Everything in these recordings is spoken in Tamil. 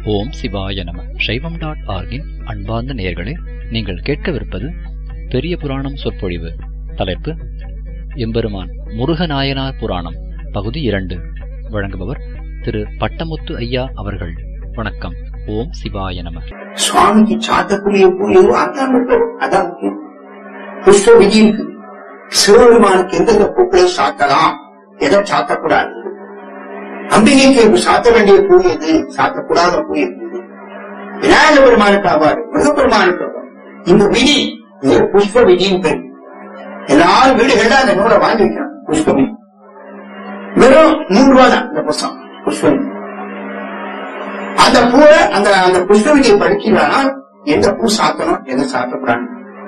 ஓம் சிவாய நம சைவம் டாட் ஆர்கின் அன்பார்ந்த நேயர்களே நீங்கள் கேட்கவிருப்பது பெரிய புராணம் சொற்பொழிவு தலைப்பு எம்பெருமான் முருகநாயனார் புராணம் பகுதி இரண்டு வழங்குபவர் திரு பட்டமுத்து ஐயா அவர்கள் வணக்கம் ஓம் சிவாய நம சுவாமிக்கு சாத்தக்கூடிய பூ எதுவும் அதான் மட்டும் அதான் முக்கியம். புஷ்ப விதி இருக்கு சிவபெருமானுக்கு எந்தெந்த பூக்களை சாத்தலாம் எதை சாத்தக்கூடாது அம்பிகைக்கு சாத்த வேண்டிய பூ எது சாத்தக்கூடாத பூ எது விநாயக பெருமானுக்கு ஆவார் முருகப்பெருமானுக்கு ஆவார் இந்த விதி இது புஷ்ப விதியின் பேர் எல்லாரும் வீடுகள்ல அந்த நூலை வாங்கி வைக்கணும் புஷ்ப விதி வெறும் நூறு ரூபா தான் இந்த புஸ்தகம் புஷ்ப விதி அந்த பூவை அந்த அந்த புஷ்பவிதியை படிக்கிறானா எந்த பூ சாத்தணும் எதை சாத்தக்கூடாது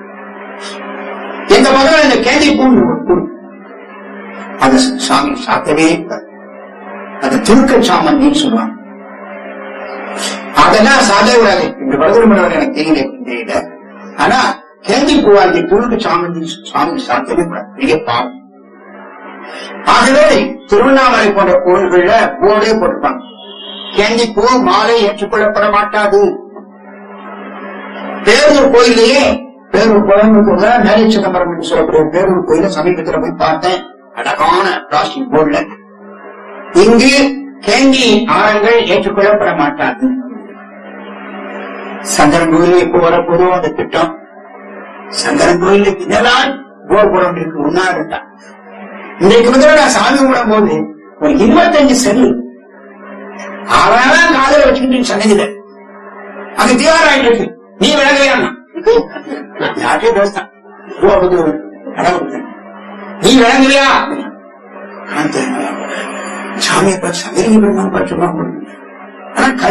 எங்க மகன் இந்த கேள்வி பூ பூ. அது சாமி சாத்தவே கூடாது. அது துருக்க சாமந்தின்னு சொல்லுவாங்க அதெல்லாம் சாதவே கூடாது இந்த வடகுருமனவர் எனக்கு தெரியல தெரியல ஆனா கேள்வி பூவாகி துருக்க சாமந்தி சாமி சாத்தவே கூடாது பெரிய பாவம் ஆகவே திருவண்ணாமலை போன்ற கோயில்கள்ல போர்டே போட்டிருப்பாங்க கேண்டி பூ மாலை ஏற்றுக்கொள்ளப்பட மாட்டாது பேரூர் கோயிலேயே பேரூர் கோயம்புத்தூர்ல மேலை சிதம்பரம் என்று சொல்லக்கூடிய பேரூர் கோயில சமீபத்தில் போய் பார்த்தேன் அழகான பிளாஸ்டிக் போர்டுல இங்கு கேண்டி ஆரங்கள் ஏற்றுக்கொள்ளப்பட மாட்டாது சங்கரன் கோயிலே எப்போ வரப்போதோ அந்த திட்டம் சங்கரன் கோயில இதெல்லாம் போர் போட இருக்கு முன்னாடி இன்றைக்கு முதல்ல நான் சாமி கும்பிடும் போது ஒரு இருபத்தஞ்சு செல்லு அவன் காதல வச்சுக்கிட்டு சன்னதியில அங்க தியாரம் ஆயிட்டு இருக்கு நீ விளங்கலையா யார்கிட்டயே பேசினான் கோபத்து கடவுள் நீ விளங்கலையா நான் தெரியுமா? சாமியை பார்த்து சங்கரிங்க பெருமான் பார்த்து ஆனா கை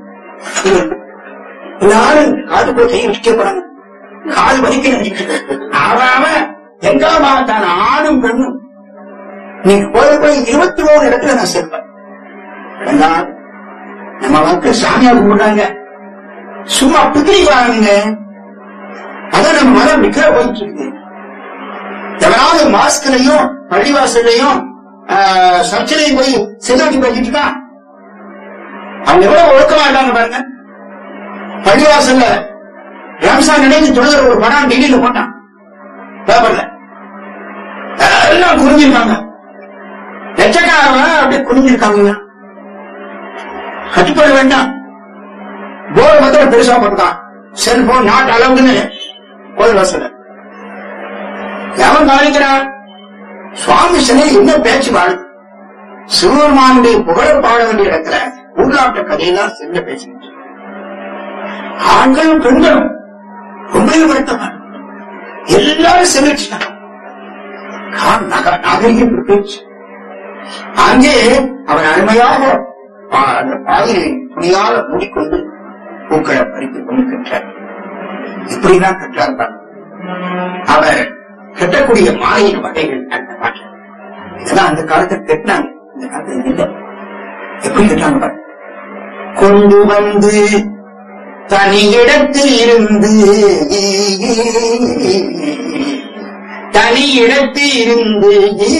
எல்லாரும் காதுக்குள்ள கை வச்சுக்கப்படாங்க காது வலிக்கணும் அவன் எங்க பார்த்தான் ஆணும் பெண்ணும் நீ கோயிலுக்குள்ள இருபத்தி மூணு இடத்துல நான் சேர்ப்பேன் விளங்காது நம்ம மக்கள் சாமியார் கும்பிடுறாங்க சும்மா பிக்னி வாங்க அதான் நம்ம மதம் விக்கிர போயிட்டு இருக்கு எவனாவது மாஸ்க்லயும் பள்ளிவாசல்லையும் சர்ச்சிலையும் போய் செல்வாக்கி பேசிட்டு இருக்கான் அவங்க எவ்வளவு ஒழுக்கமா இருக்காங்க பாருங்க பள்ளிவாசல்ல ரம்சான் நினைந்து தொழுகிற ஒரு படம் டெல்லியில போட்டான் பேப்பர்ல எல்லாம் குறிஞ்சிருக்காங்க லட்சக்காரவன் அப்படியே குறிஞ்சிருக்காங்க கட்டுப்பட வேண்டாம் போர்டு மாத்திரம் பெருசா போட்டுதான் செல்போன் நாட் அளவுன்னு கோயில் வாசல எவன் கவனிக்கிறான் சுவாமி சிலை என்ன பேச்சு வாழ் சிவபெருமானுடைய புகழ பாட வேண்டிய இடத்துல உள்நாட்டு கதையெல்லாம் செல்ல பேசிக்கிட்டு ஆண்களும் பெண்களும் ரொம்ப வருத்தமா எல்லாரும் செலுத்தினான் நாகரிகம் பேச்சு அங்கே அவன் அருமையாக பா- அந்த பாதையை துணியால மூடிக்கொண்டு பூக்களை பறித்துக் கொண்டு கற்றார் இப்படிதான் கற்றார் பாருங்க. அவர் கட்டக்கூடிய மாலையின் வகைகள் அந்த பாட்டு இதெல்லாம் அந்த காலத்தில் கட்டினாங்க இந்த காலத்தில் இல்லை எப்படி கட்டாங்க பாருங்க கொண்டு வந்து தனி இடத்தில் இருந்து தனி இடத்தில் இருந்து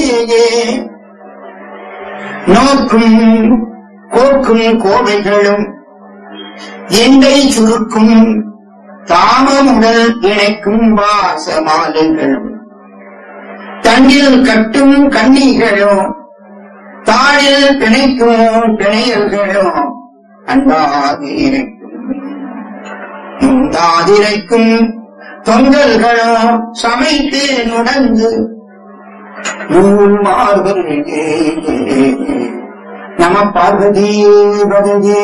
நோக்கும் கோக்கும் கோவைகளும் எண்டை சுருக்கும் தாமமுடல் இணைக்கும் வாசமாலைகளும் தண்டில் கட்டும் கண்ணிகளும் தாழில் பிணைக்கும் பிணையல்களும் அன்பாது இணைக்கும் முந்தாதிரைக்கும் தொங்கல்களும் சமைத்து நுடங்கு நூல் மார்பல் நம பார்வதி பதவி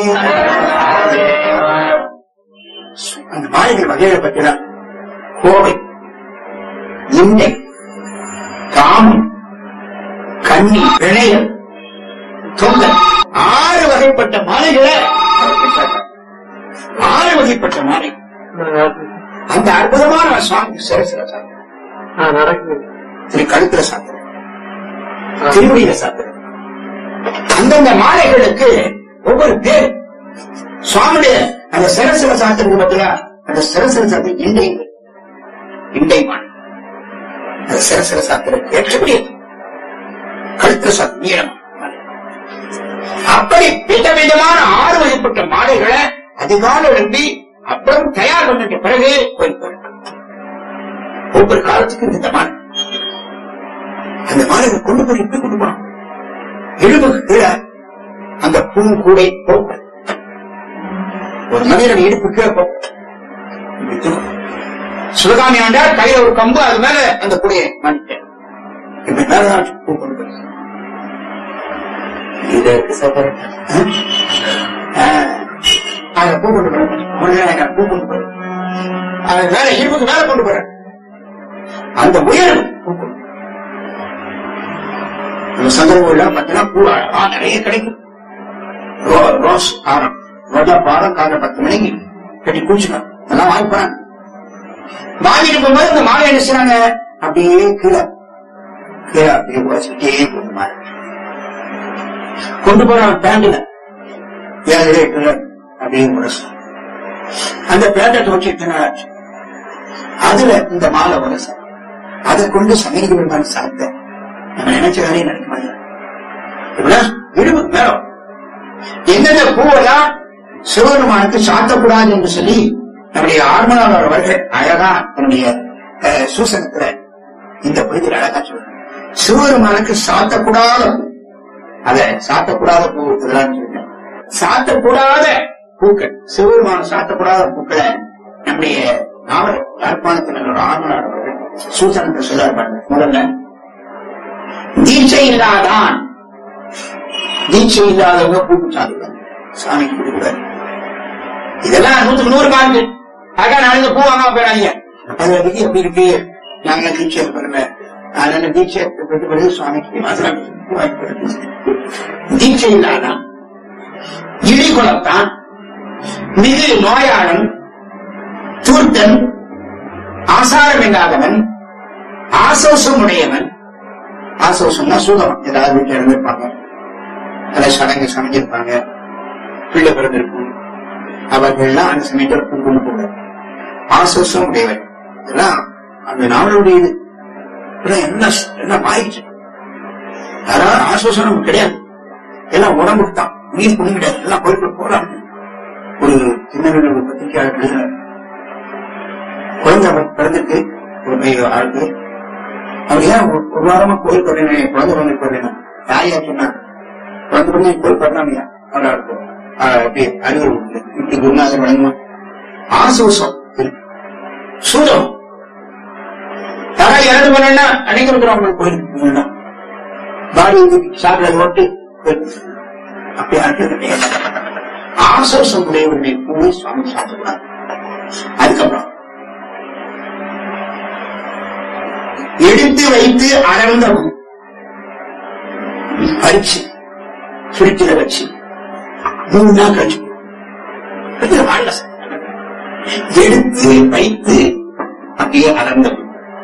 அந்த மாலைகள் வகைகளை பற்றினார் கோவை இண்டை காமம் கன்னி பிணையல் தொங்கல் ஆறு வகைப்பட்ட மாலைகளை அவர் பெற்றார். ஆறு வகைப்பட்ட மாலை அந்த அற்புதமான சுவாமி சிறசில சாப்பிட்டார் நடக்குது திரு கழுத்துல சாப்பிட்டார் திருவடியில சாப்பிட்டார் அந்தந்த மாலைகளுக்கு ஒவ்வொரு பேர் சுவாமியுடைய அந்த சிரசில சாத்திருக்கு பார்த்தீங்களா அந்த சிரசில சாத்தி இண்டை இண்டை மான் அந்த சிரசில சாத்திர ஏற்றபடி கழுத்து சாத்தி நீளம் அப்படி விதவிதமான ஆறு வகைப்பட்ட மாலைகளை அதிகாலை எழுப்பி அப்புறம் தயார் பண்ணிட்ட பிறகு கோயில் போயிருக்காங்க ஒவ்வொரு காலத்துக்கும் இந்த மாலை அந்த மாலையை கொண்டு போய் எப்படி கொண்டு போனோம் இடுப்புக்கு கீழே அந்த பூங்கூடை போக்கு ஒரு மனிதனுடைய இடுப்பு கீழே போக்கு இப்படி தூக்கும். சிவகாமி ஆண்டார் கையில ஒரு கம்பு அது மேல அந்த கூடையை மாட்டிட்டேன் இப்படி மேலதான் பூ கொண்டு போய் இதற்கு சபரம் அதை பூ கொண்டு போறேன் ஒரு நாளைக்கு பூ கொண்டு போறேன் அது மேல இருபது மேல கொண்டு போறேன் அந்த உயரம் பூ கொண்டு போறேன். நம்ம சந்தர்ப்பம் பார்த்தீங்கன்னா பூ அழகா நிறைய கிடைக்கும் ரோ- ரோஸ் ஆரம் ரோஜா பாரம் காலை பத்து மணிக்கு கட்டி குடிச்சுக்கலாம் எல்லாம் வாங்கிப்பாங்க வாங்கிட்டு போகும்போது இந்த மாலை என்ன செய்றாங்க அப்படியே கீழே கீழே அப்படியே உரைச்சிட்டே கொண்டு மாறி கொண்டு போறான் பேண்ட்ல ஏழு எட்டு அப்படியே உரசு அந்த பேண்டை துவச்சிட்டு ஆச்சு அதுல இந்த மாலை உரச அதை கொண்டு சமைக்க பெருமான் சாப்பிட்ட நம்ம நினைச்ச வேலையை நடக்க மாட்டேன் இப்படின்னா இடுப்புக்கு மேல எந்தெந்த பூவெல்லாம் சிவபெருமானுக்கு சாத்தக்கூடாது என்று சொல்லி நம்முடைய ஆர்மனாளர் அவர்கள் அழகா தன்னுடைய அஹ், சூசனத்துல இந்த பகுதியில் அழகா சொல்றாங்க சிவபெருமானுக்கு சாத்தக்கூடாத பூ அத சாத்தக்கூடாத பூ இதெல்லாம் சொல்றேன் சாத்தக்கூடாத பூக்கள் சிவபெருமான சாத்தக்கூடாத பூக்களை நம்முடைய நாவல் யாழ்ப்பாணத்தில் ஒரு ஆர்மனாளர் அவர்கள் சூசனத்தை சொல்றார் பாருங்க. முதல்ல தீட்சை இல்லாதான் தீட்சை இல்லாதவங்க பூக்கு சாப்பிடுவாங்க சாமி கொடுக்கூடாது இதெல்லாம் நூத்துக்கு நூறு மார்க்கு ஆகா நாளைக்கு பூ வாங்காம போயிடாதீங்க அது விதி எப்படி இருக்கு நாங்க தீட்சை பெறல அதனால தீட்சை பெற்ற பிறகு சுவாமிக்கு மாத்திரம் பூ வாங்கி போடுறது. தீட்சை இல்லாதான் இடிகுலத்தான் மிகு நோயாளன் தூர்த்தன் ஆசாரம் இல்லாதவன் ஆசோசம் உடையவன் ஆசோசம்னா சூதம் ஏதாவது வீட்டுல இருந்திருப்பாங்க அதை சடங்கு சமைஞ்சிருப்பாங்க பிள்ளை பிறந்திருக்கும் அவர்கள்லாம் அந்த சமயத்தில் பூ கொண்டு போவார் ஆசோசம் உடையவர் இதெல்லாம் அந்த நாவலுடைய இது இதெல்லாம் என்ன என்ன மாயிடுச்சு அதாவது ஆசோசம் நமக்கு கிடையாது எல்லாம் உடம்புக்கு தான் நீர் புண்ணு கிடையாது எல்லாம் கோயிலுக்கு போறாங்க ஒரு சின்ன ஒரு பத்திரிகையாளர் எழுதுறாரு குழந்தை பிறந்திருக்கு ஒரு பையன் ஆளுக்கு அவர் ஏன் ஒரு ஒரு வாரமா கோயில் பண்ணேன் குழந்தை பண்ணி பண்ணேன் யாரையா சொன்னார் குழந்தை பண்ணி கோயில் பண்ணாமையா அவரா இருக்கும் அப்படி அறிவுரை உண்டு. இப்படி குருநாதர் வழங்குமா ஆசோசம் இருக்கு. சூதம் யாராவது இறந்து பண்ணா அன்னைக்கு இருக்கிறவங்க கோயிலுக்கு போகணும் பாடி சாப்பிட ஓட்டு அப்படி யாருக்கு கிடையாது ஆசோசம் உடையவர்களை போய் சுவாமி சாப்பிடக்கூடாது அதுக்கப்புறம் எடுத்து வைத்து அளந்தவும் அரிச்சு ஃபிரிட்ஜில் வச்சு மூணு நாள் கழிச்சு ஃபிரிட்ஜில் வாழல சார். எடுத்து வைத்து அப்படியே அளந்தவும்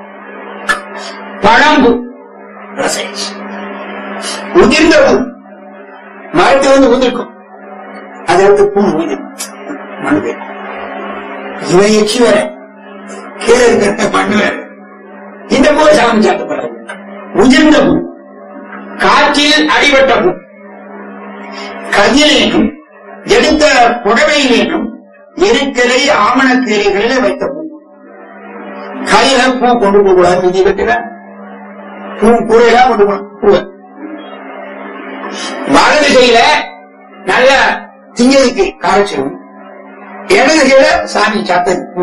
பழம்பு ரசைச்சு உதிர்ந்தவும் மரத்தை வந்து உதிர்க்கும் அதை வந்து பூ ஊதி மண் வேறு இவன் எச்சி வேற கீழே இருக்கிற மண் வேற இந்த பூ சாமி சாத்தப்படாது உதிர்ந்த பூ காற்றில் அடிபட்ட பூ கதிரேனும் எடுத்த புடவையிலேனும் எரிக்கலை ஆமணக்கீரைகளிலே வைத்த பூ கையில பூ கொண்டு போக கூடாது விதி கட்டுல பூ கூரையெல்லாம் கொண்டு போகணும் பூவை வலது கையில நல்ல திங்களுக்கு காய்ச்சலும் இடது கையில சாமி சாத்தது பூ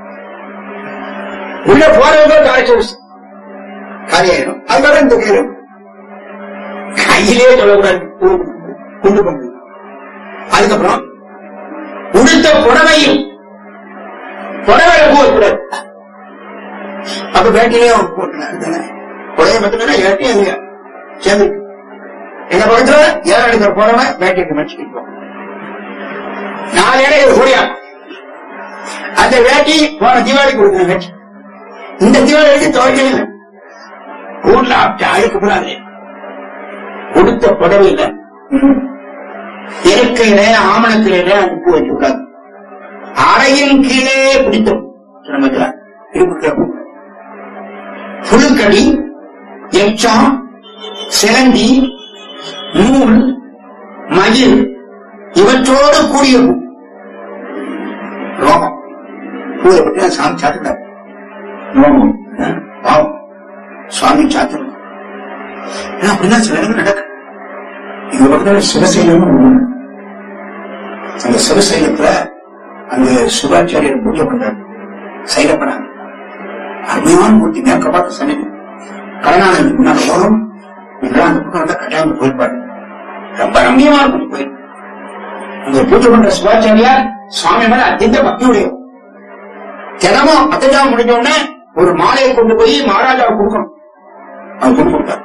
உள்ள போறவங்க காய்ச்சல் காரியாயிடும் அதுக்கப்புறம் இந்த கையில கையிலே சொல்லக்கூடாது பூ கொண்டு போங்க அதுக்கப்புறம் உடுத்த புடவையும் புடவையில பூ கூடாது அப்ப வேட்டிலே அவன் போட்டுனாரு புடவை மட்டும்னா வேட்டி அது சேர்ந்து எங்க பக்கத்துல ஏழை எடுக்கிற புடவை வேட்டிக்கு மடிச்சுட்டு நாலு இடையில கூடியா அந்த வேட்டி போன தீபாவளிக்கு கொடுக்குற வேட்டி இந்த தீபாவளிக்கு துவைக்கவே இல்லை ஊர்ல அப்படி அழுக்கு கூடாது கொடுத்த புடவையில இயற்கையில ஆமணத்தில உப்பு வைக்க கூடாது அறையின் கீழே பிடித்தோம் நமக்கு இடுப்பு புழுக்கடி எச்சம் சிலந்தி நூல் மயில் இவற்றோடு கூடிய பூ. ரோமம் பூவை பற்றி சாமி சாத்துட்டார் ரோமம் ஆ, பாவம் சுவாமி சாத்தணும் ஏன்னா அப்படிதான் சில இடங்கள் நடக்கும் இது பக்கத்துல சிவசைலம் அந்த சிவசைலத்துல அந்த சிவாச்சாரியர் பூஜை பண்றாரு சைலப்படாங்க அருமையான மூர்த்தி மேற்க பார்த்து சன்னிதி கருணாநிதி முன்னாடி ஓடும் இதெல்லாம் அந்த பக்கம் வந்தா கட்டாயம் போயிருப்பாரு ரொம்ப ரம்மியமா இருக்கும் போய் அங்க பூஜை பண்ற சிவாச்சாரியார் சுவாமி மேல அத்தியந்த பக்தியுடைய தினமும் அத்தஜாமம் முடிஞ்ச உடனே ஒரு மாலையை கொண்டு போய் மகாராஜாவை கொடுக்கணும் அவர் கொண்டு கொடுத்தார்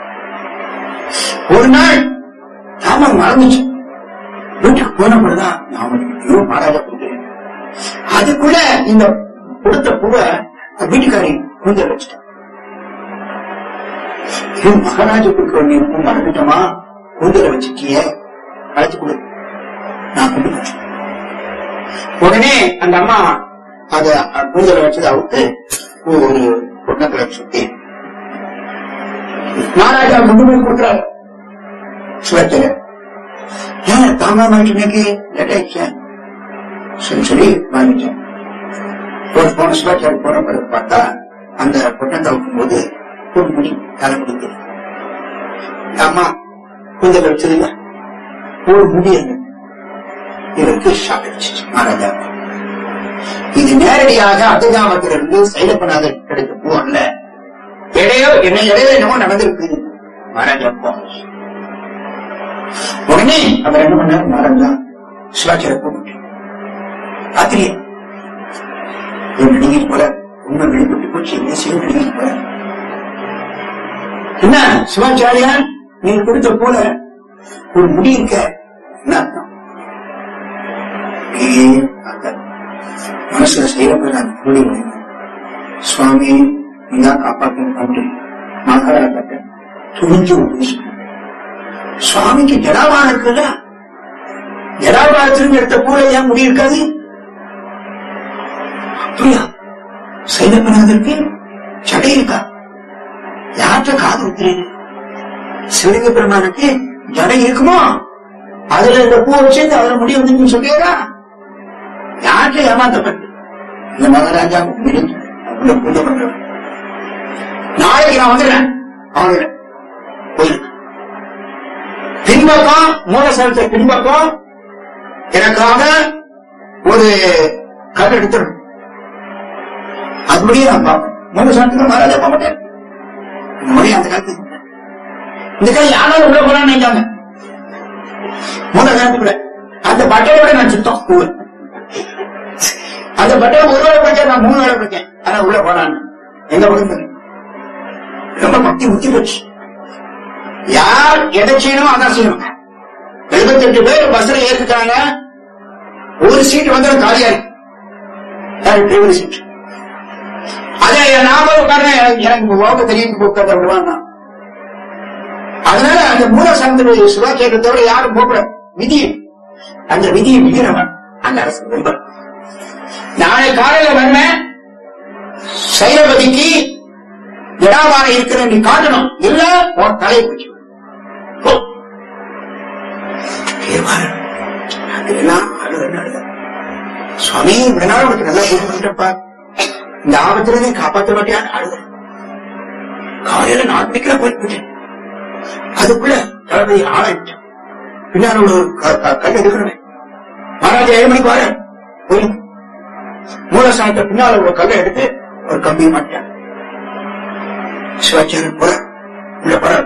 ஒரு நாள் ஞாபகம் மறந்துச்சு வீட்டுக்கு போன பிறகுதான் ஞாபகம் ஐயோ மகாராஜா கொடுக்கிறேன் அதுக்குள்ள இந்த கொடுத்த பூவை வீட்டுக்காரி கூந்தல் வச்சுட்டான் இது மகாராஜா கொடுக்க வேண்டிய பூ மறந்துட்டோமா கூந்தல வச்சுக்கிய அழைச்சு கொடு நான் கொண்டு போறேன். உடனே அந்த அம்மா அத கூந்தல வச்சதை அவுத்து ஒரு பொண்ணத்துல சுத்தி மகாராஜா கொண்டு போய் கொடுக்குறாரு சிவச்சரியர் ஏன் தாமா வாங்கிட்டு லேட் ஆயிடுச்சேன் சரி சரி வாங்கிட்டேன் ஒரு போன சிவாச்சாரி போன பிறகு பார்த்தா அந்த பொட்டத்தை வைக்கும் போது ஒரு முடி தலை முடிக்கிறது அம்மா குந்தல வச்சதுல ஒரு முடி இருந்தது இதற்கு ஷாக் அடிச்சிச்சு மகாராஜா இது நேரடியாக அத்தஜாமத்திலிருந்து சைலப்பநாதர் கிடைத்த பூ அல்ல இடையோ என்ன இடையில என்னமோ நடந்திருக்கு மகாராஜா போன உடனே அவர் என்ன பண்ணார் மகாராஜா சிவாச்சாரிய கூப்பிட்டு ராத்திரி என் நடிகை போல உண்மை வெளிப்பட்டு போச்சு என்ன செய்ய நடிகை போல என்ன சிவாச்சாரியார் நீங்க கொடுத்த போல ஒரு முடி இருக்க என்ன அர்த்தம் அப்படியே பார்த்தார். மனசுல செய்யப்பட அந்த முடி விழுந்தது. சுவாமி நீதான் காப்பாற்றணும் அப்படி மகாராஜாட்ட துணிஞ்சு ஒன்று சொன்னார். சுவாமிக்கு ஜடாவான இருக்குல்ல ஜடாபாரத்திலிருந்து எடுத்த பூல ஏன் முடி இருக்காது அப்படியா சைலப்பநாதருக்கு சடை இருக்கா யார்கிட்ட காது ஊத்துறீங்க சிவலிங்க பெருமானுக்கு ஜடை இருக்குமோ அதுல இந்த பூ வச்சு அதுல முடி வந்து சொல்லியதா யார்கிட்ட ஏமாத்தப்பட்டு இந்த மகாராஜா உள்ள பூஜை பண்றவன் நாளைக்கு நான் வந்துடுறேன் அவனுடைய கோயிலுக்கு பின்பக்கம் மூலசனத்தை பின்பக்கம் எனக்காக ஒரு கல் எடுத்துடும் அதுபடியே நான் பார்ப்பேன் மூலசனத்துக்கு மகாராஜா போக மாட்டேன் இந்த முறை அந்த காலத்துக்கு இந்த காலம் யாராலும் உள்ள போறான்னு நினைக்காங்க மூலசனத்துக்குள்ள அந்த பட்டையோட நான் சுத்தம் பூவு அந்த பட்டையை ஒரு வேலை படிச்சேன் நான் மூணு வேலை படிச்சேன் ஆனா உள்ள போனான்னு எங்க பக்கத்துல ரொம்ப பக்தி முத்தி போச்சு யார் எதை செய்யணும் அதான் செய்யணும் எழுபத்தெட்டு பேர் பஸ்ல ஏறிட்டாங்க ஒரு சீட் வந்து காலியா இருக்கு யாரு டிரைவர் சீட் அதே நாம உட்கார்றேன் எனக்கு எனக்கு ஓக்க தெரியும் உட்கார்ந்து விடுவாங்க அதனால அந்த மூல சந்திர சுகாச்சேரத்தோட யாரும் போகல விதி அந்த விதியை மீறவன் அந்த அரசு நண்பர் நாளை காலையில வருவேன் சைலபதிக்கு ஜடாவான இருக்கிற நீ காட்டணும் இல்ல உன் தலையை பிடிச்சு போ. பெருமாள், அதெல்லாம் அழுத அழுத. சுவாமி இவ்வளவு நாள் உனக்கு நல்லா பூஜை பண்ணிட்டப்பா இந்த ஆபத்துல நீ காப்பாற்ற மாட்டியான்னு அழுத காலையில நாலு மணிக்கெல்லாம் போய் போயிட்டேன் அதுக்குள்ள தளபதி ஆளாயிட்டேன் பின்னால் ஒரு க- க- கல் எடுக்கிறவன் மகாராஜா ஏழு மணிக்கு வரேன் போய் மூலசானத்தை பின்னால ஒரு கல்லை எடுத்து ஒரு கம்பி மாட்டான் சிவாச்சாரியர் போற உள்ள போற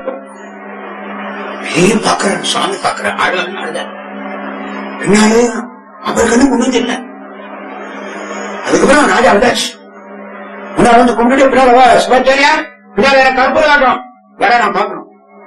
ஏன் பாக்குறேன் சுவாமி பாக்குறேன் ஆடுவாங்க ஆடுத பின்னாலே அவர்களும் ஒண்ணும் இல்லை அதுக்கப்புறம் ராஜா வந்தாச்சு முன்னாடி வந்து கும்பிட்டு பின்னால வா சிவாச்சாரியா பின்னால எனக்கு கற்பூரம் காட்டும் வேற நான் பார்க்கணும்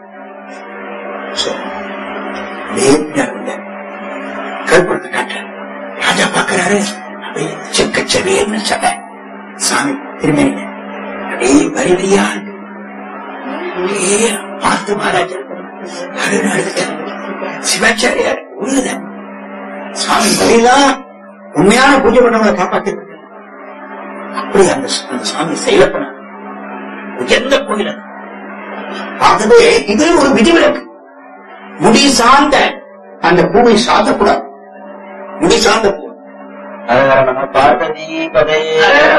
சரி. அப்படியே பின்னால வந்தேன். கற்பூரத்தை காட்டுறேன் ராஜா பாக்குறாரு அப்படியே செக்கச்சவேன்னு சடை சாமி திரும்பி அப்படியே வரி வரியா இருக்கு. அப்படியே பார்த்து மகாராஜா அழுது அழுதுட்டேன். சிவாச்சாரியார் உழுத சாமி வழியெல்லாம் உண்மையான பூஜை பண்ணவங்களை காப்பாத்தி அப்படி அந்த அந்த சாமி செயலப்பன உயர்ந்த கோயில் அது. ஆகவே இது ஒரு விதிவிலக்கு முடி சார்ந்த அந்த பூவை சாத்தக்கூடாது முடி சார்ந்த பூ நம பார்வதி பதையே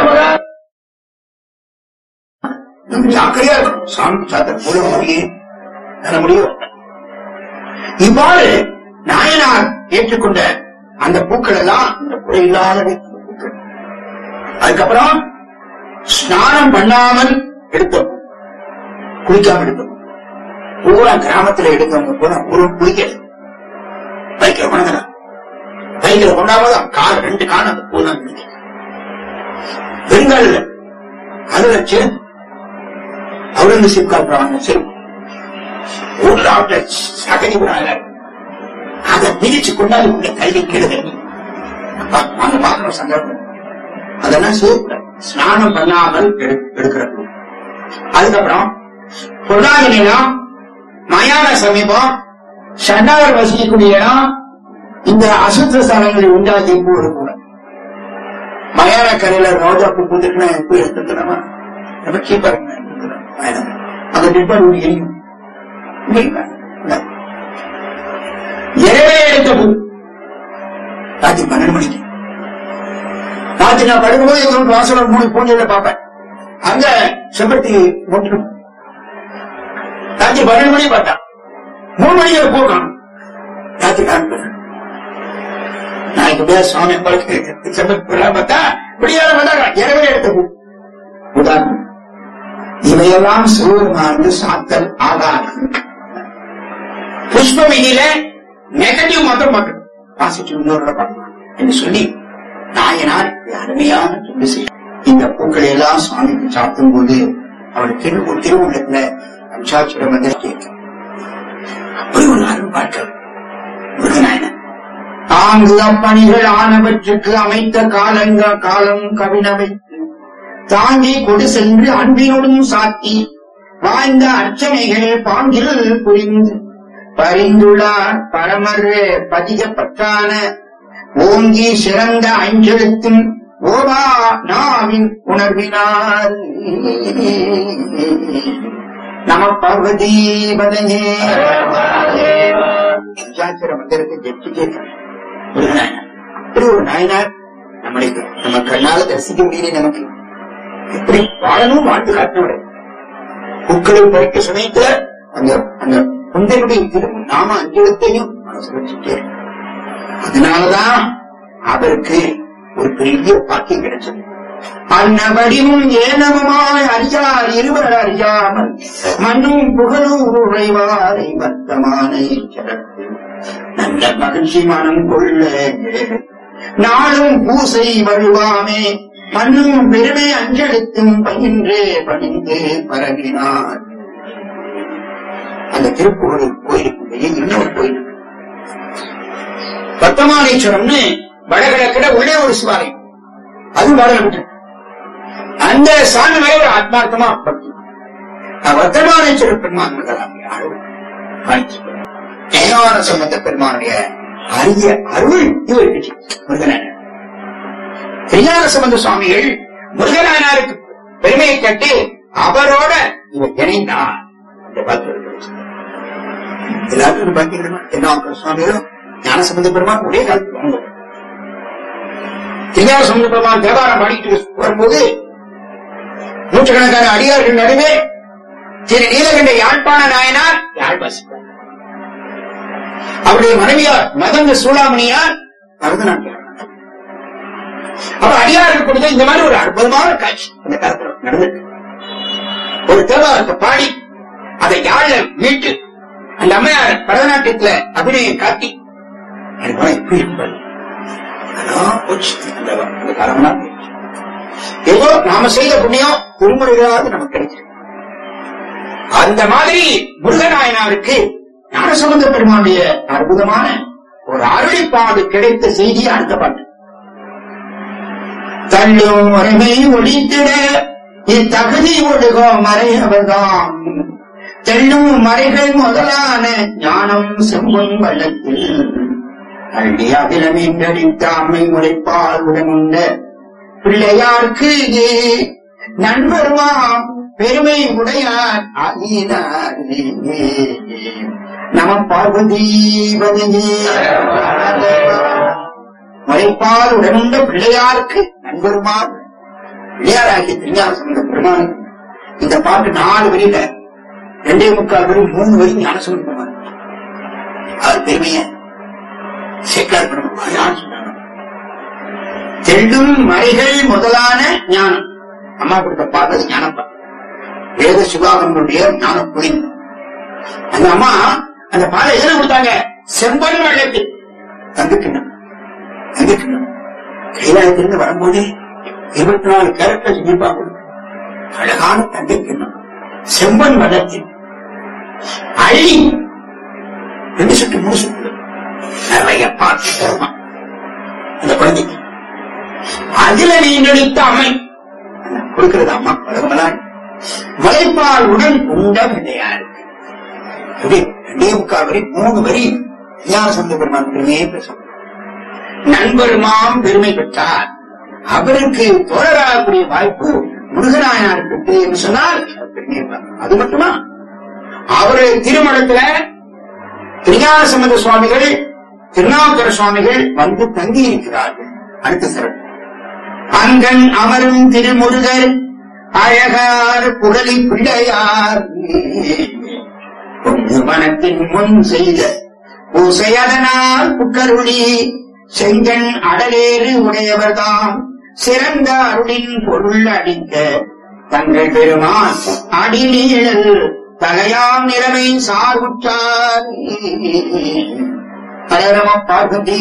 நம்ம ஜாக்கிரதையா இருக்கணும் சாமி சாத்த பூல முடியே தர முடியும் இவ்வாறு நாயனார் ஏற்றுக்கொண்ட அந்த பூக்கள் எல்லாம் இந்த குறையில்லாத பூக்கள் அதுக்கப்புறம் ஸ்நானம் பண்ணாமல் எடுத்தோம் குளிக்காம எடுத்தோம் பூரா கிராமத்துல எடுத்தவங்க பூரா ஒரு குளிக்கல பைக்கில் கொண்டாங்க பைக்கில் கொண்டாமதான் கால் ரெண்டு கால் அந்த பூ தான் குளிக்க பெருங்கால் அதுல சேர்ந்து அவுரங்கசீப் காட்டுறாங்க சரி ஊர்ல அவட்ட சகதி விடாத அதை பிரிச்சு கொண்டாது உள்ள கையை கெடுது வாங்க பாக்கணும் சந்தர்ப்பம் அதெல்லாம் செய்யக்கூடாது ஸ்நானம் பண்ணாமல் எடு- எடுக்கிறது அதுக்கப்புறம் பொருளாதார இடம் மயான சமீபம் சண்டாவர் வசிக்கக்கூடிய இடம் இந்த அசுத்த ஸ்தலங்களில் உண்டாக்கி பூ இருக்கக்கூடாது மயான கரையில ரோஜா பூ பூத்துட்டுனா பூ எடுத்துக்கணுமா ரொம்ப சீப்பா இருக்கு அந்த டிப்பர் எரியும் இரவே எடுத்த பூ ராத்திரி பன்னெண்டு மணிக்கு ராத்திரி நான் படுக்கும்போது எங்க வாசல மூணு பூஞ்சையில பார்ப்பேன் அங்க செம்பருத்தி மொட்டு ராத்திரி பன்னெண்டு மணி பார்த்தா மூணு மணிக்கு பூ காணும் ராத்திரி காணும் நாளைக்கு பேர் சுவாமி படுக்க செம்பருத்தி பூலாம் பார்த்தா விடியால வந்தாங்க இரவே எடுத்த பூ உதாரணம் இவையெல்லாம் சிவபெருமானுக்கு சாத்தல் ஆகாது புஷ்பவினியில நெகட்டிவ் மாத்திரம் பார்க்கணும் பாசிட்டிவ் இன்னொரு பார்க்கலாம் என்று சொல்லி நாயனார் இப்படி அருமையான சொல்லி செய்யும் இந்த பூக்களை எல்லாம் சுவாமிக்கு சாத்தும் போது அவருடைய திரு திருவுள்ளத்துல அம்சாட்சியிடம் வந்து கேட்கும் அப்படி ஒரு அருள்பாட்கள் முருகநாயனர் தாங்கு அப்பணிகள் ஆனவற்றுக்கு அமைத்த காலங்க காலம் கவினவைத்து தாங்கி கொடு சென்று அன்பினோடும் சாத்தி வாழ்ந்த அர்ச்சனைகள் பாங்கில் புரிந்து பரிந்துள்ளார் பரமர் பதிக பற்றான ஓங்கி சிறந்த அஞ்செழுத்தும் ஓவா நாவின் உணர்வினார் நம பார்வதி பதங்கே பஞ்சாட்சர மந்திரத்தை ஜெயிச்சு கேட்கிறேன் ஒரு நாயனார் அப்படி ஒரு நாயனார் நம்மளை நம்ம கண்ணால தரிசிக்க முடியல நமக்கு எப்படி வாழணும் வாழ்ந்து காட்டினவர் பூக்களை பறிக்க சமயத்துல அந்த அந்த குந்தனுடைய திரு நாம அஞ்செழுத்தையும் மனசுல வச்சுட்டே இருக்கு. அதனாலதான் அவருக்கு ஒரு பெரிய பாக்கியம் கிடைச்சது அன்னபடியும் ஏனமுமாய் அறியார் இருவர் அறியாமல் மண்ணும் புகழும் உறைவாரை வர்த்தமான சிறப்பு நல்ல மகிழ்ச்சி மனம் கொள்ள நாளும் பூசை வழுவாமே மண்ணும் பெருமை அஞ்செழுத்தும் பயின்று பணிந்து பரவினார் அந்த திருப்புகழ் கோயிலுக்குள்ளேயே இன்னொரு கோயில் இருக்கு. வர்த்தமானேஸ்வரம்னு வடகிழக்கிட உள்ளே ஒரு சிவாலயம் அதுவும் வடகிழக்கு அந்த சாமி மேல ஒரு ஆத்மார்த்தமா பக்தி நான் வர்த்தமானேஸ்வர பெருமான் ஏகான சம்பந்த பெருமானுடைய அரிய அருள் இவருக்கு முருகனான திருஞான சம்பந்த சுவாமிகள் முருகனானாருக்கு பெருமையை கட்டி அவரோட இவர் இணைந்தார் இந்த பாக்கியம் கிடைச்சது. எல்லாருக்கும் ஒரு பாக்கியம் கிடைக்குமா? என்ன சுவாமிகளும் ஞான சம்பந்த பெருமான் ஒரே காலத்தில் வாழ்ந்தவர். திருஞான சம்பந்த பெருமான் தேவாரம் பாடிட்டு வரும்போது நூற்றுக்கணக்கான அடியார்கள் நடுவே திரு நீலகண்ட யாழ்ப்பாண நாயனார் யாழ் வாசிப்பார் அவருடைய மனைவியார் மதங்க சூளாமணியார் பரதநாட்டியம் அப்ப அடியாருக்கு கொடுத்த இந்த மாதிரி ஒரு அற்புதமான காட்சி அந்த காலத்துல நடந்திருக்கு ஒரு தேவாரத்தை பாடி அதை யாழ மீட்டு அந்த அம்மையார் பரதநாட்டியத்துல அபிநயம் காட்டி எனக்கு போனா எப்படி இருப்பாரு அதான் போச்சு அந்த அந்த காலம்லாம் போச்சு. ஏதோ நாம செய்த புண்ணியம் திருமுறைகளாவது நமக்கு கிடைக்கும் அந்த மாதிரி முருகநாயனாருக்கு ஞானசம்பந்த பெருமானுடைய அற்புதமான ஒரு அருளிப்பாடு கிடைத்த செய்தி அடுத்த பாட்டு தள்ளும் முறைமை ஒழித்திட இத்தகுதி ஒழுகோ மறையவர்தாம் தெள்ளும் மறைகள் முதலான ஞானம் செம்பொன் வள்ளத்தில் அள்ளி அகிலமீண்டடித்த அம்மை முறைப்பால் உடனுண்ட பிள்ளையார்க்கு நண்பர்மாம் பெருமை உடையார் ஆகினார் நம பார்வதி மலைப்பால் உடனுண்ட பிள்ளையாருக்கு நண்பருமார் பிள்ளையாராகிய திருஞான சம்பந்த பெருமான் இந்த பாட்டு நாலு வரியில ரெண்டே முக்கால் வரி மூணு வரி ஞான சம்பந்த பெருமான் அவர் பெருமைய சேக்கார் பெருமான் யார் சொன்னாங்க தெள்ளும் மறைகள் முதலான ஞானம் அம்மா கொடுத்த பாட்டு ஞானப்பா வேத சிவாகனுடைய ஞான புரிந்து அந்த அம்மா அந்த பாலை எதிர கொடுத்தாங்க செம்பன் வெள்ளத்தில் தந்துக்கணும் தந்துக்கணும் கைலாயத்திலிருந்து வரும்போதே இருபத்தி நாலு கேரக்டர் செஞ்சிருப்பாங்க அழகான தந்துக்கணும் செம்பன் வெள்ளத்தில் அள்ளி ரெண்டு சுட்டு மூணு சுட்டு நிறைய பார்த்து தருமா அந்த குழந்தைக்கு அதுல நீ நடித்த அம்மை கொடுக்கிறது அம்மா பழகுமலான் மலைப்பால் உடன் உண்ட பிள்ளையார் இப்படி ரெண்டே முக்கால் வரி மூணு வரி ஞான சந்த பெருமான் பெருமையே பேசும் நண்பருமாம் பெருமை பெற்றார் அவருக்கு தோழராகக்கூடிய வாய்ப்பு முருகநாயனாருக்கு இருக்கு என்று சொன்னால் அவர் பெருமையை பார்க்கணும். அது மட்டுமா அவருடைய திருமணத்துல திருஞான சம்பந்த சுவாமிகள் திருநாவுக்கர சுவாமிகள் வந்து தங்கி இருக்கிறார்கள் அடுத்த சிறப்பு அங்கன் அமரும் திருமுருகர் அழகார் புகழி பிள்ளையார் பொங்கு மனத்தின் முன் செய்த பூசையதனால் புக்கருளி செங்கன் அடலேறு உடையவர்தாம் சிறந்த அருளின் பொருள் அடிக்க தங்கள் பெருமான் அடிநீழல் தகையாம் நிலைமை சார்புற்றார் ஹரரம பார்வதி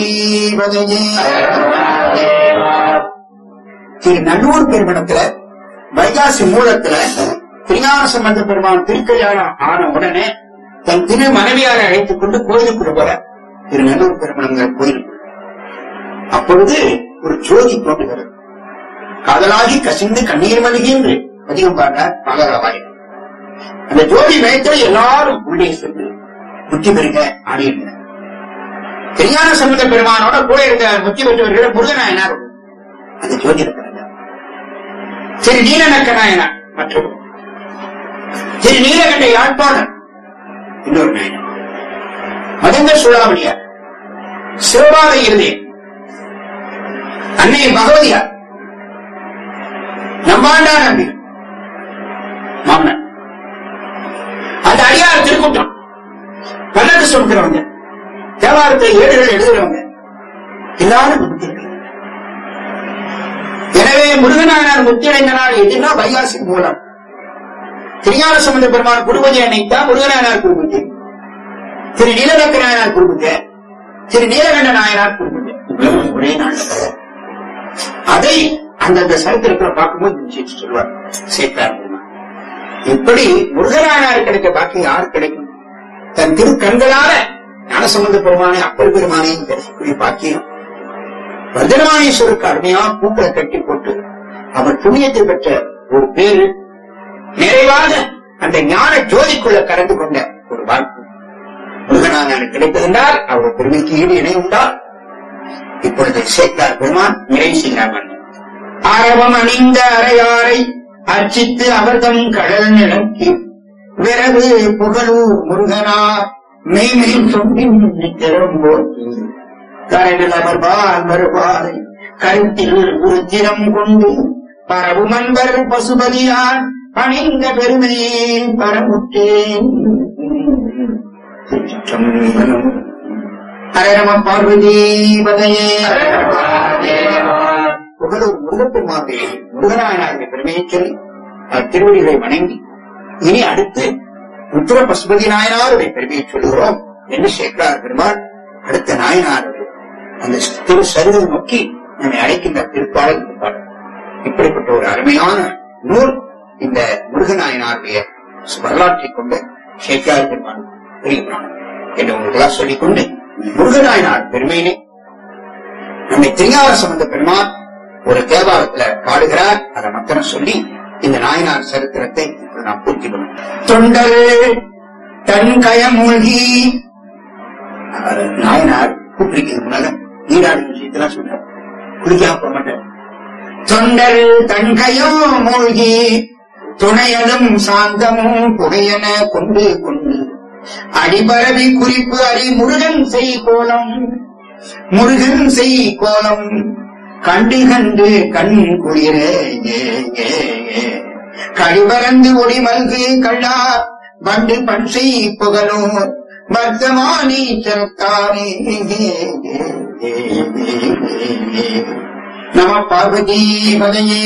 திரு நல்லூர் பெருமணத்துல வைகாசி மூலத்துல திருஞான சம்பந்த பெருமான் திருக்கல்யாணம் ஆன உடனே தன் திரு மனைவியாரை அழைத்துக் கொண்டு கோயிலுக்குள்ள போற திரு நல்லூர் பெருமணங்கள் கோயிலுக்கு அப்பொழுது ஒரு ஜோதி தோன்றுகிறது காதலாகி கசிந்து கண்ணீர் மல்கின்று அதிகம் பாடுறார் பாகராவாய் அந்த ஜோதி மேய்த்தல் எல்லாரும் உள்ளே சென்று முத்தி பெருங்க ஆடியிருந்தனர் திருஞான சம்பந்த பெருமானோட கூட இருந்த முத்தி பெற்றவர்கள் முருகநாயனார் அந்த ஜோதி இருக்கிறாங்க திரு நீலநக்க நாயனார் மற்றொரு திரு நீலகண்ட யாழ்ப்பாணன் இன்னொரு நாயனார் மதங்க சூழாமணியார் சிவபாத இருதயம் அன்னை பகவதியார் நம்பாண்டா நம்பி மாமன் அந்த அடியார் திருக்கூட்டம் பல்லக்கு சொல்கிறவங்க தேவாரத்தை ஏடுகள் எழுதுறவங்க எல்லாரும் முத்திருக்கிறாங்க. எனவே முருகனானார் முத்தியடைந்த நாள் எதுனா வைகாசி மூலம் திருஞான சம்பந்த பெருமான் குருபதி அன்னைக்கு தான் முருகனானார் குருபதி திரு நீலகண்ட நாயனார் குருபதி திரு நீலகண்ட நாயனார் குருபதி இவ்வளவு ஒரே நாள் அதை அந்தந்த சரித்திரத்தில் பார்க்கும்போது நிச்சயிச்சு சொல்வார் சேர்த்தார் பெருமான் இப்படி முருகனானார் கிடைக்க பாக்கி யாரு கிடைக்கும் தன் திரு கண்களால ஞானசம்பந்த பெருமானை அப்பர் பெருமானையும் தரிசிக்கூடிய பாக்கியம் வஜ்ரமானேஸ்வருக்கு அருமையா பூக்களை கட்டி போட்டு அவர் புண்ணியத்தை பெற்ற ஒரு பேரு நிறைவாக அந்த ஞான ஜோதிக்குள்ள கலந்து கொண்ட ஒரு வாய்ப்பு முருகனானார் கிடைத்ததென்றால் அவர் பெருமைக்கு ஈடு இணை உண்டா இப்பொழுது சேர்த்தார் பெருமான் நிறை செய்கிறார் ஆரவம் அணிந்த அரையாரை அர்ச்சித்து அவர்தம் கடல் நிலக்கி விரவு புகழூர் முருகனார் மெய்மெய் சொம்பின் நித்திரம் போட்டு கரடில் அமர்வால் மறுபாதை கருத்தில் உருத்திரம் கொண்டு பரவு மன்பர் பசுபதியார் பணிந்த பெருமையை பரமுற்றேன் திருச்சிற்றம்பலம். ஹரரம பார்வதி பதையே புகழூர் முருகப்பெருமானுடைய முருகநாயனாருடைய பெருமையை சொல்லி அத்திருவடிகளை வணங்கி இனி அடுத்து உத்தர பசுபதி நாயனாருடைய பெருமையை சொல்லுகிறோம் என்று சேர்க்கிறார் பெருமாள் அடுத்த நாயனார் அந்த திரு சரிதை நோக்கி நம்மை அழைக்கின்ற திருப்பாடல் இந்த பாடல் இப்படிப்பட்ட ஒரு அருமையான நூல் இந்த முருகநாயனாருடைய வரலாற்றை கொண்டு சேக்கியார் பெருமாள் வெளியிட்டான் என்று உங்களுக்கெல்லாம் சொல்லிக்கொண்டு முருகநாயனார் பெருமையினை நம்மை திருஞான சம்பந்த பெருமாள் ஒரு தேவாரத்துல பாடுகிறார் அதை மத்தனம் சொல்லி இந்த நாயனார் சரித்திரத்தை இப்ப நாம் பூர்த்தி பண்ணும் தொண்டர் தன் கயமூழ்கி அவர் நாயனார் கூப்பிடுக்கிறது முன்னால நீராடு விஷயத்தெல்லாம் சொல்றார் குளிக்காம போக மாட்டார் தொண்டர் தன்கையோ மூழ்கி துணையலும் சாந்தமும் புகையென கொண்டு கொண்டு அடிபரவி குறிப்பு அறி முருகன் செய் கோலம் முருகன் செய் கோலம் கண்டு கண்டு கண் குளிர கடிபரந்து ஒளி மல்கு கள்ளா வண்டு பன்சை புகழும் வர்த்தமானி சரத்தாரே நம பார்வதி பதையே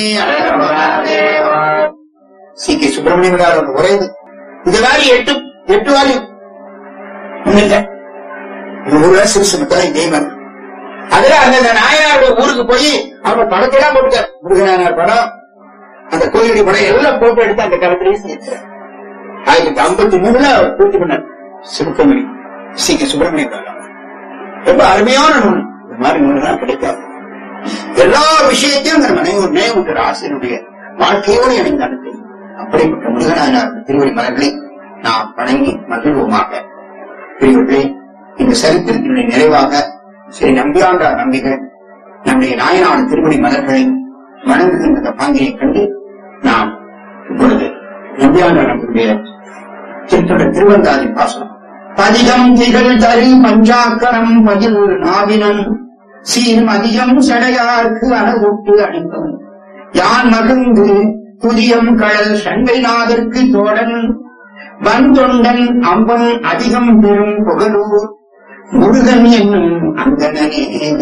சி கே சுப்பிரமணியம் கார் ஒன்று உரையுது இந்த வாரி எட்டு எட்டு வாரி ஒண்ணுங்க நூறு சிறுசு மட்டும் இதே மாதிரி அதுல அந்த நாயனாருடைய ஊருக்கு போய் அவங்க படத்தெல்லாம் போட்டுட்டார் முருகனார் படம் அந்த கோயிலுடைய படம் எல்லாம் போட்டோ எடுத்து அந்த காலத்திலேயே சேர்த்தார் ஆயிரத்தி ஐம்பத்தி மூணுல அவர் பூர்த்தி பண்ணார் சிவக்கமணி சி கே சுப்பிரமணியம் கார் ரொம்ப அருமையான நூல் இந்த மாதிரி நூல்கள்லாம் கிடைக்காது எல்லா விஷயத்தையும் அந்த மனைவி நினைவுகிற ஆசிரியருடைய வாழ்க்கையோடு இணைந்து அனுப்பி அப்படிப்பட்ட முருகனார் திருவடி மலர்களை நாம் வணங்கி மகிழ்வோமாக பிரிவுகளே இந்த சரித்திரத்தினுடைய நிறைவாக ஸ்ரீ நம்பியாண்டார் நம்பிகள் நம்முடைய நாயனான திருவடி மலர்களை வணங்குகின்ற பாங்கினை கண்டு நாம் இப்பொழுது நம்பியாண்டார் நம்பியுடைய திருத்தொடர் திருவந்தாதி பாசனம் பதிகம் திகழ் தரு பஞ்சாக்கரம் பதில் நாவினம் சீர் மதியம் சடையார்க்கு அழகுட்டு அணிப்பவன் யான் மகிழ்ந்து புதியம் கடல் சண்டைநாதற்கு தோழன் வந்தொண்டன் அம்பம் அதிகம் பெறும் புகழூர் முருகன் என்னும் அந்தனே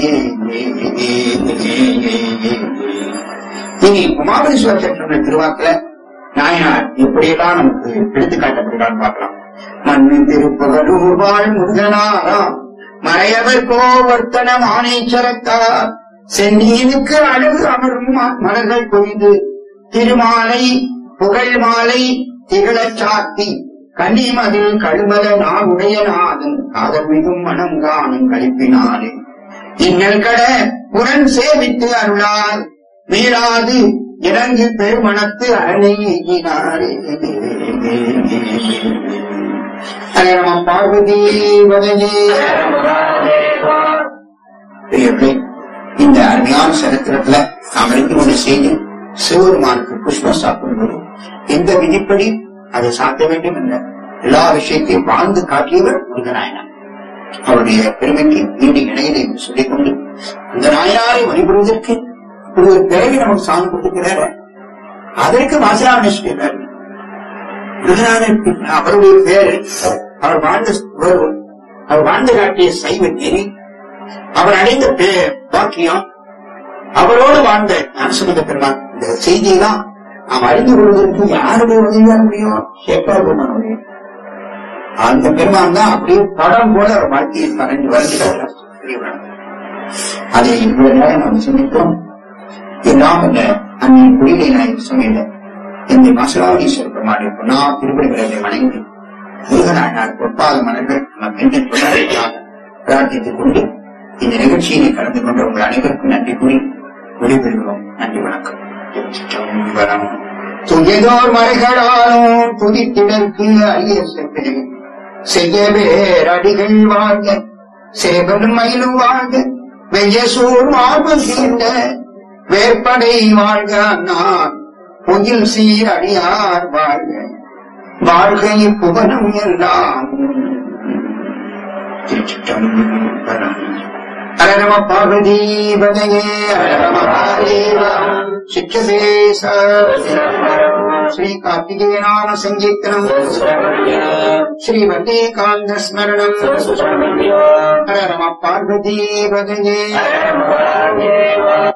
இனி உமாபதீஸ்வர சற்ற திருவாக்குல நாயனார் எப்படியெல்லாம் நமக்கு எடுத்து காட்டப்படுகிறான்னு பார்க்கலாம் மண்ணு திருப்புகழூர் வாழ் முருகனாராம் மறையவர் கோவர்த்தன மானேச்சரத்தார் சென்னீனுக்கு அழகு அமரும் ம- மலர்கள் கொய்து திருமாலை புகழ் மாலை திகழச் சாத்தி கன்னிமதில் கழுமல நாவுடைய நாதன் காதல் மிகும் மனம் காணும் கழிப்பினாலே இன்னல் கட புறன் சேவித்து அருளால் மீளாது இறங்கு பெருமணத்து அரணை எய்தினாரே ஹரே நம பார்வதி வதனே பிரியர்களே, இந்த அருமையான சரித்திரத்துல நாம் அறிந்து கொண்ட செய்தி சிவபெருமானுக்கு புஷ்பம் சாப்பிடுவது எந்த விதிப்படி அதை சாத்த வேண்டும் என்ற எல்லா விஷயத்தையும் வாழ்ந்து காட்டியவர் முருகநாயனார் அவருடைய பெருமைக்கு ஈடு இணையதை என்று சொல்லிக் கொண்டு அந்த நாயனாரை வழிபடுவதற்கு இப்படி ஒரு பிறகு நமக்கு சாமி கொடுக்கிறார் அதற்கு வாசலாமேஸ்வரர் முருகநாதனுக்கு அவருடைய பேரு அவர் வாழ்ந்த உறவு, அவர் வாழ்ந்து காட்டிய சைவ நெறி அவர் அடைந்த பே- பாக்கியம் அவரோடு வாழ்ந்த ஞானசம்பந்த பெருமான் இந்த செய்தியெல்லாம் நாம் அறிந்து கொள்வதற்கு யாருடைய உதவியா முடியும் சேப்பார் பெருமான் உதவி. அந்த பெருமான் தான் அப்படியே படம் போல அவர் வாழ்க்கையை பறந்து வருகிறார் பெரியவரான். அதை இவ்வளவு நேரம் நாம் சிந்தித்தோம் எல்லாம் அல்ல அன்னை குடிலை நாயகர் சமையல இந்த மசலாவீஸ்வர பெருமானை பொன்னா திருப்பதிகளை வணங்கி முருகனானார் பொற்பாத மலர்கள் நமக்கு என்று பிரார்த்தித்துக் கொண்டு இந்த நிகழ்ச்சியினை கலந்து கொண்ட உங்கள் அனைவருக்கும் நன்றி கூறி விடைபெறுகிறோம் நன்றி வணக்கம் திருச்சிற்றம்பலம். துயதோர் மறைகளாலும் துதித்திடற்கு அரிய செவ்வே செய்ய வேறடிகள் வாழ்க சேவலும் மயிலும் வாழ்க வெய்யசூர் மார்பு தீண்ட வேற்படை வாழ்க நான் பொயில் சீர் அடியார் வாழ்க வாழ்க இப்புவனம் எல்லாம் திருச்சிற்றம்பலம் அரரம பார்வதி பதையே அரரம மகாதேவா சிற்றதேச ஸ்ரீ கார்த்திகேயநாம சங்கீர்த்தனம் ஸ்ரீ வந்தேகாந்த ஸ்மரணம் ஹர ரம பார்வதி பதையே